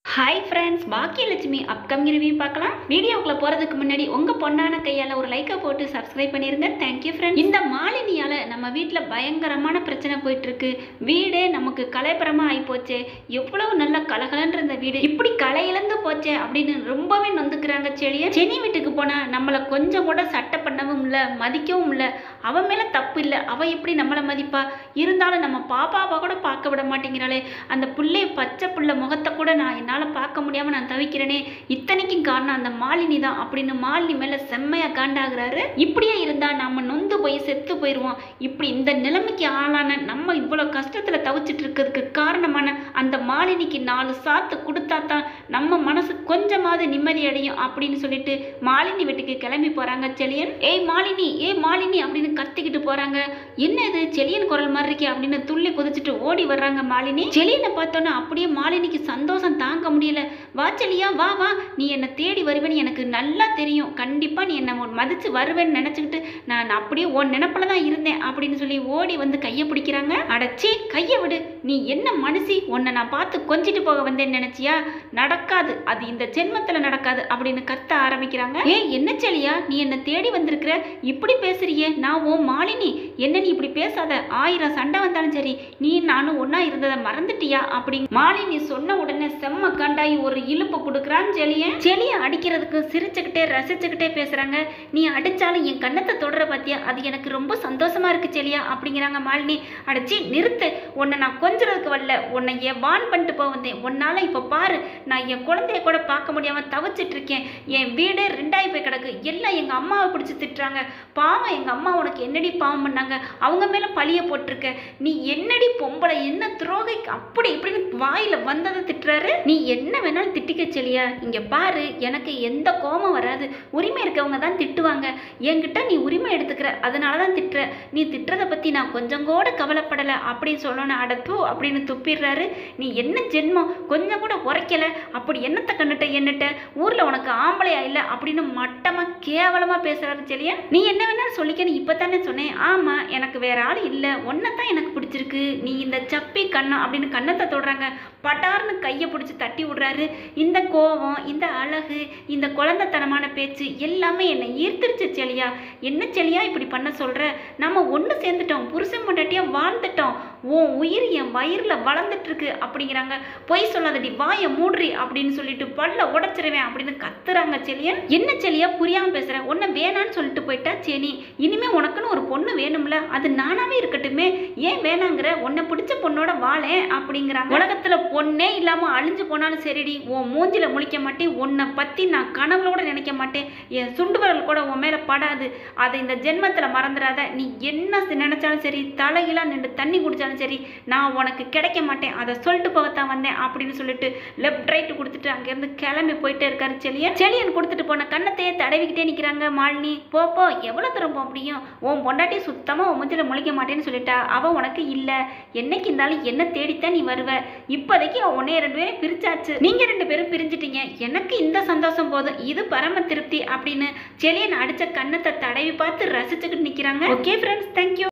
hi friends Baakiyalakshmi upcoming review பார்க்கலாம் வீடியோக்குள்ள போகிறதுக்கு முன்னாடி உங்கள் பொண்ணான கையால் ஒரு லைக்கை போட்டு சப்ஸ்கிரைப் பண்ணிருங்க தேங்க்யூ ஃப்ரெண்ட்ஸ் இந்த மாலினியால் நம்ம வீட்டில் பயங்கரமான பிரச்சனை போயிட்டுருக்கு வீடே நமக்கு கலைபரமாக ஆகிப்போச்சே எவ்வளவு நல்ல கலகலன்ற இந்த வீடு இப்படி கலை இழந்து போச்சே அப்படின்னு ரொம்பவே நொந்துக்கிறாங்க செடியை செனி வீட்டுக்கு போனால் நம்மளை கொஞ்சம் கூட சட்டை பண்ணவும் இல்லை மதிக்கவும் இல்லை அவன் மேலே தப்பு இல்லை அவள் எப்படி நம்மளை மதிப்பா இருந்தாலும் நம்ம பாப்பாவை கூட பார்க்க விட மாட்டேங்கிறாளே அந்த பிள்ளை பச்சை புள்ள முகத்தை கூட நான் என்னால் பார்க்க முடியாமல் நான் தவிக்கிறேனே இத்தனைக்கும் காரணம் அந்த மாலினி தான் அப்படின்னு மாலினி மேலே செம்மையாக காண்டாகிறாரு இப்படியே இருந்தால் நம்ம நொந்து போய் செத்து போயிடுவோம் இப்படி இந்த நிலைமைக்கு ஆளான நம்ம இவ்வளோ கஷ்டத்தில் தவிச்சிட்டு இருக்கிறதுக்கு காரணமான அந்த மாலினிக்கு நாலு சாத்து கொடுத்தா தான் நம்ம மனசு கொஞ்சமாவது நிம்மதி அடையும் அப்படின்னு சொல்லிட்டு மாலினி வீட்டுக்கு கிளம்பி போகிறாங்க செலியன் ஏய் மாலினி ஏய் மாலினி அப்படின்னு கத்திக்கிட்டு போகிறாங்க என்ன இது செலியன் குரல் மாதிரி இருக்கே அப்படின்னு துள்ளி குதிச்சுட்டு ஓடி வர்றாங்க மாலினி செலியனை பார்த்தோன்னே அப்படியே மாலினிக்கு சந்தோஷம் தாங்க முடியல வா செலியா வா வா நீ என்னை தேடி வருவேன்னு எனக்கு நல்லா தெரியும் கண்டிப்பாக நீ என்னை மதிச்சு வருவேன்னு நினச்சிக்கிட்டு நான் அப்படியே உன் நினப்பில் தான் இருந்தேன் அப்படின்னு சொல்லி ஓடி வந்து கையை பிடிக்கிறாங்க அடச்சி கையை விடு நீ என்ன மனுஷி உன்னை நான் பார்த்து கொஞ்சிட்டு போக வந்தேன்னு நினச்சியா நடக்காது அது இந்த ஜென்மத்தில் நடக்காது அப்படின்னு கத்த ஆரம்பிக்கிறாங்க ஏய் என்ன செலியா நீ என்னை தேடி வந்திருக்கிற இப்படி பேசுறியே நான் ஓ மாலினி என்ன நீ இப்படி பேசாத ஆயிரம் சண்டை வந்தாலும் சரி நீ நானும் ஒன்றா இருந்ததை மறந்துட்டியா அப்படி மாலினி சொன்ன உடனே செம்ம கண்டாயி ஒரு இழுப்பு கொடுக்குறான் செலியன் செலியை அடிக்கிறதுக்கு சிரிச்சுக்கிட்டே ரசிச்சுக்கிட்டே பேசுறாங்க நீ அடிச்சாலும் என் கண்ணத்தை தொடர பார்த்தியா அது எனக்கு ரொம்ப சந்தோஷமா இருக்கு செலியா அப்படிங்கிறாங்க மாலினி அடிச்சு நிறுத்து உன்னை நான் கொஞ்சறதுக்கு வரல உன்னை என் வான் பண்ணிட்டு போக வந்தேன் உன்னால இப்போ பாரு நான் என் குழந்தைய கூட பார்க்க முடியாம தவிச்சிட்டு இருக்கேன் என் வீடே ரெண்டாயி போய் கிடக்கு எல்லாம் எங்க அம்மாவை பிடிச்சி திட்டுறாங்க பாவம் எங்க அம்மா உனக்கு என்னடி பாவம் பண்ணாங்க அவங்க மேல பழிய போட்டிருக்க நீ என்னடி பொம்பளை என்ன துரோகை அப்படி இப்படின்னு வாயில வந்ததை திட்டுறாரு நீ என்ன வேணாலும் திட்டிக்க செலியா இங்க பாரு எனக்கு எந்த கோபம் வராது உரிமை இருக்கவங்க தான் திட்டுவாங்க என்கிட்ட நீ உரிமை எடுத்துக்கிற அதனால தான் திட்டுற நீ திட்டுறதை பத்தி நான் கொஞ்சம் கூட கவலைப்படலை அப்படின்னு சொல்லணும் அடத்து அப்படின்னு துப்பிடுறாரு நீ என்ன ஜென்மம் கொஞ்சம் கூட உரைக்கல அப்படி என்னத்தை கண்டுட்ட என்னட்ட ஊர்ல உனக்கு ஆம்பளையா இல்லை அப்படின்னு மட்டமா கேவலமா பேசுறாரு செலியன் நீ என்ன வேணாலும் சொல்லிக்க நீ இப்பதானே சொன்னேன் ஆமா எனக்கு வேற ஆள் இல்லை தான் எனக்கு பிடிச்சிருக்கு நீ இந்த சப்பி கண்ணம் அப்படின்னு கண்ணத்தை தொடுறாங்க பட்டார்னு கையை பிடிச்சி தட்டி விடுறாரு இந்த கோபம் இந்த அழகு இந்த குழந்தைத்தனமான பேச்சு எல்லாமே என்னை ஈர்த்துருச்சு செலியா என்ன செலியா இப்படி பண்ண சொல்ற நம்ம ஒன்று சேர்ந்துட்டோம் புருஷன் பொண்டாட்டியா வாழ்ந்துட்டோம் உன் உயிர் என் வயிறில் வளர்ந்துட்டு இருக்கு அப்படிங்கிறாங்க பொய் சொல்லாதடி வாயை மூடுறி அப்படின்னு சொல்லிட்டு பல்ல உடைச்சிருவேன் அப்படின்னு கத்துறாங்க செலியன் என்ன செலியா புரியாம பேசுற உன்னை வேணான்னு சொல்லிட்டு போயிட்டா செனி இனிமே உனக்குன்னு ஒரு பொண்ணு வேணும்ல அது நானாவே இருக்கட்டுமே ஏன் வேணாங்கிற உன்னை பிடிச்ச பொண்ணோட வாழேன் அப்படிங்கிறாங்க உலகத்துல பொண்ணே இல்லாம அழிஞ்சு போனாலும் சரிடி உன் மூஞ்சில முழிக்க மாட்டேன் உன்னை பத்தி நான் கனவுல கூட நினைக்க மாட்டேன் என் சுண்டு விரல் கூட உன் மேல படாது அதை இந்த ஜென்மத்துல மறந்துடாத நீ என்ன நினைச்சாலும் சரி தலையிலா நின்று தண்ணி குடிச்சாலும் சரி நான் உனக்கு கிடைக்க மாட்டேன் அதை சொல்லிட்டு போகத்தான் வந்தேன் அப்படின்னு சொல்லிட்டு லெஃப்ட் ரைட்டு கொடுத்துட்டு அங்கேருந்து கிளம்பி போயிட்டே இருக்காரு செலியன் செலியன் கொடுத்துட்டு போன கண்ணத்தையே தடவிக்கிட்டே நிற்கிறாங்க மாலினி போ போ எவ்வளோ தூரம் போக முடியும் உன் பொண்டாட்டி சுத்தமாக உன் முஞ்சில முழிக்க மாட்டேன்னு சொல்லிட்டா அவள் உனக்கு இல்லை என்னைக்கு இருந்தாலும் என்ன தேடித்தான் நீ வருவ இப்போதைக்கு உன்னைய ரெண்டு பேரும் பிரிச்சாச்சு நீங்கள் ரெண்டு பேரும் பிரிஞ்சிட்டீங்க எனக்கு இந்த சந்தோஷம் போதும் இது பரம திருப்தி அப்படின்னு செலியன் அடித்த கண்ணத்தை தடவி பார்த்து ரசிச்சுக்கிட்டு நிற்கிறாங்க ஓகே ஃப்ரெண்ட்ஸ் தேங்க்யூ